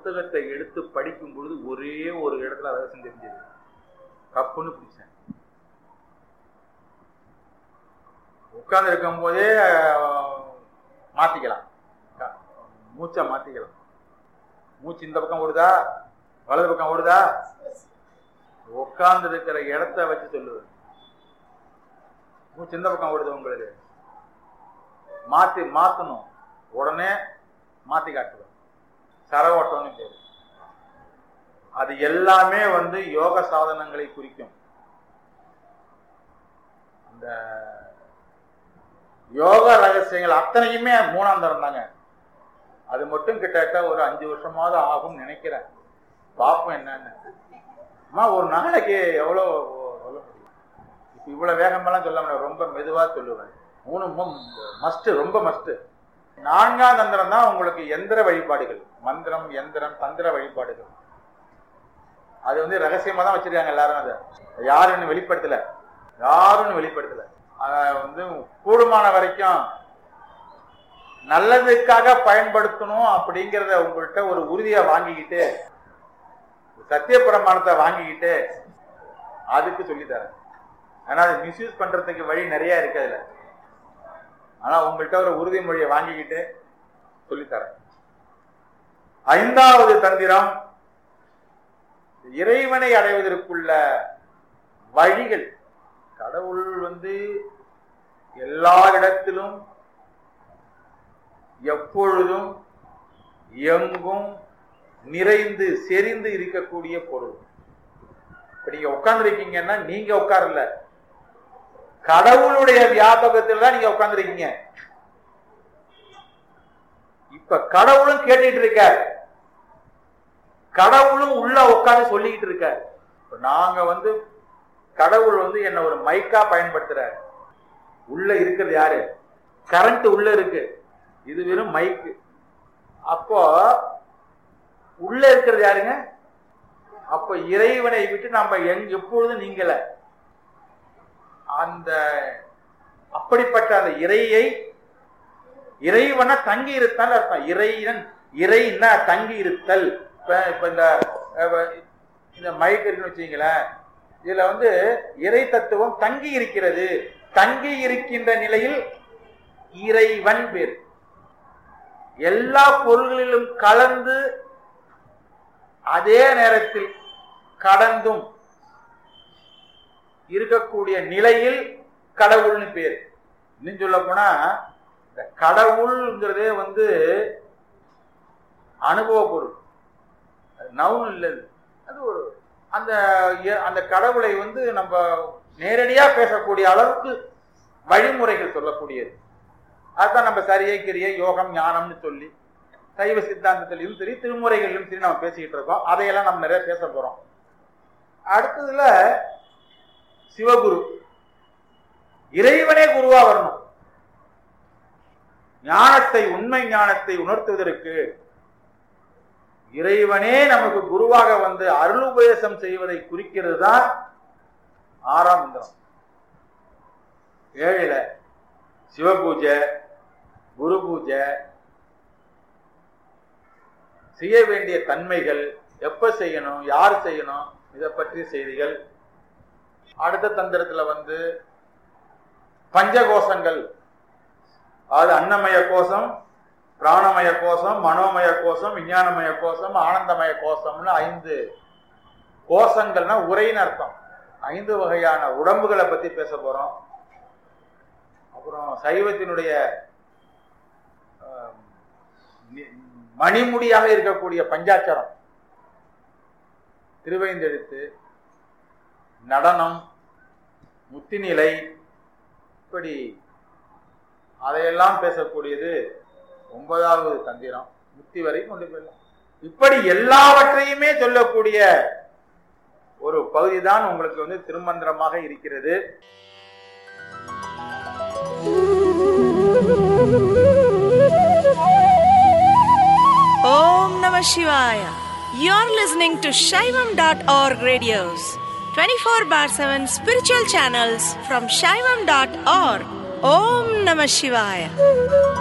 புத்தகத்தை எடுத்து படிக்கும் பொழுது ஒரே ஒரு இடத்துல ரகசியம் தெரிஞ்சது கப்புன்னு பிடிச்சேன் உட்கார்ந்து இருக்கும் போதே மாத்திக்கலாம் க- மூச்சை மாத்திக்கலாம் மூச்சு இந்த பக்கம் ஓடுதா வலது பக்கம் ஓடுதா உட்கார்ந்து இருக்கிற இடத்த வச்சு சொல்லுவேன் மூச்சு இந்த பக்கம் ஓடுது உங்களுக்கு மாத்தி மாத்தணும் உடனே மாத்தி காட்டுவேன் சர ஓட்டம்னு பேரு அது எல்லாமே வந்து யோக சாதனங்களை குறிக்கும் அந்த யோக ரகசியங்கள் அத்தனையுமே மூணாம் தரம் தாங்க அது மட்டும் கிட்டத்தட்ட ஒரு அஞ்சு வருஷமாவது ஆகும்னு நினைக்கிறேன் பார்ப்போம் என்னன்னு அம்மா ஒரு நாளைக்கு எவ்வளோ சொல்ல முடியும் இப்போ இவ்வளோ வேகமெல்லாம் சொல்ல முடியாது ரொம்ப மெதுவாக சொல்லுவேன் மூணு மஸ்ட் ரொம்ப மஸ்ட் நான்காம் தந்திரம் தான் உங்களுக்கு எந்திர வழிபாடுகள் மந்திரம் எந்திரம் தந்திர வழிபாடுகள் அது வந்து ரகசியமா தான் வச்சிருக்காங்க எல்லாரும் அதை யாருன்னு வெளிப்படுத்தல யாருன்னு வெளிப்படுத்தல அதை வந்து கூடுமான வரைக்கும் நல்லதுக்காக பயன்படுத்தணும் அப்படிங்கிறத உங்கள்கிட்ட ஒரு உறுதியை வாங்கிக்கிட்டு சத்திய பிரமாணத்தை வாங்கிக்கிட்டு அதுக்கு சொல்லித்தரேன் ஆனா அதை மிஸ்யூஸ் பண்றதுக்கு வழி நிறைய இருக்கு அதுல ஆனா உங்கள்கிட்ட ஒரு உறுதிமொழியை வாங்கிக்கிட்டு சொல்லித்தரேன் ஐந்தாவது தந்திரம் இறைவனை அடைவதற்குள்ள வழிகள் கடவுள் வந்து எல்லா இடத்திலும் எப்பொழுதும் எங்கும் நிறைந்து செறிந்து இருக்கக்கூடிய பொருள் இப்ப நீங்க உட்கார்ந்துருக்கீங்கன்னா நீங்க உட்காரல கடவுளுடைய வியாபகத்தில் தான் நீங்க உட்கார்ந்துருக்கீங்க இப்ப கடவுளும் கேட்டுட்டு இருக்காரு கடவுளும் உள்ள உட்கார்ந்து சொல்லிக்கிட்டு இருக்காரு இப்ப நாங்க வந்து கடவுள் வந்து என்ன ஒரு மைக்கா பயன்படுத்துறாரு உள்ள இருக்கிறது யாரு கரண்ட் உள்ள இருக்கு இது வெறும் மைக்கு அப்போ உள்ள இருக்கிறது யாருங்க அப்ப இறைவனை விட்டு நம்ம எங் எப்பொழுதும் நீங்கள அந்த அப்படிப்பட்ட அந்த இறையை இறைவனை தங்கி இருத்தல் அர்த்தம் இறைவன் இறைன்னா தங்கி இருத்தல் இப்ப இப்ப இந்த அஹ், இந்த மைக் இருக்குன்னு வச்சுங்களேன் இதுல வந்து இறை தத்துவம் தங்கி இருக்கிறது தங்கி இருக்கின்ற நிலையில் இறைவன் பேர் எல்லா பொருள்களிலும் கலந்து அதே நேரத்தில் கடந்தும் இருக்கக்கூடிய நிலையில் கடவுள்னு பேர் இன்னும் சொல்ல போனா இந்த கடவுள்ங்கிறதே வந்து அனுபவ பொருள் அது நவுன் இல்லை அது. அது ஒரு அந்த இய- அந்த கடவுளை வந்து நம்ம நேரடியா பேசக்கூடிய அளவுக்கு வழிமுறைகள் சொல்லக்கூடியது அதுதான் நம்ம சரியை கிரியை யோகம் ஞானம்னு சொல்லி சைவ சித்தாந்தத்திலையும் சரி திருமுறைகளிலும் சரி நம்ம பேசிக்கிட்டு இருக்கோம் அதையெல்லாம் நம்ம நிறைய பேச போறோம் அடுத்ததுல சிவகுரு இறைவனே குருவா வரணும் ஞானத்தை உண்மை ஞானத்தை உணர்த்துவதற்கு இறைவனே நமக்கு குருவாக வந்து அருளுபதேசம் செய்வதை குறிக்கிறது தான் ஆறாம் மந்திரம் ஏழுல சிவபூஜை குரு பூஜை செய்ய வேண்டிய தன்மைகள் எப்ப செய்யணும் யார் செய்யணும் இதை பற்றிய செய்திகள் அடுத்த தந்திரத்துல வந்து பஞ்சகோஷங்கள் அதாவது அன்னமய கோஷம் பிராணமய கோஷம் மனோமய கோஷம் விஞ்ஞானமய கோஷம் ஆனந்தமய கோஷம்னு ஐந்து கோஷங்கள்னா உரைன்னு அர்த்தம் ஐந்து வகையான உடம்புகளை பத்தி பேச போறோம் அப்புறம் சைவத்தினுடைய ஆஹ், நி- மணிமுடியாக இருக்கக்கூடிய பஞ்சாட்சரம் திருவைந்தெழுத்து நடனம் முத்திநிலை இப்படி அதையெல்லாம் பேசக்கூடியது ஒன்பதாவது தந்திரம் முத்தி வரை கொண்டு போயிடலாம் இப்படி எல்லாவற்றையுமே சொல்லக்கூடிய ஒரு பகுதி தான் உங்களுக்கு வந்து திருமந்திரமாக இருக்கிறது Om Namah Shivaya. You're listening to Shaivam.org radios, 24 bar 7 spiritual channels from Shaivam.org. Om Namah Shivaya.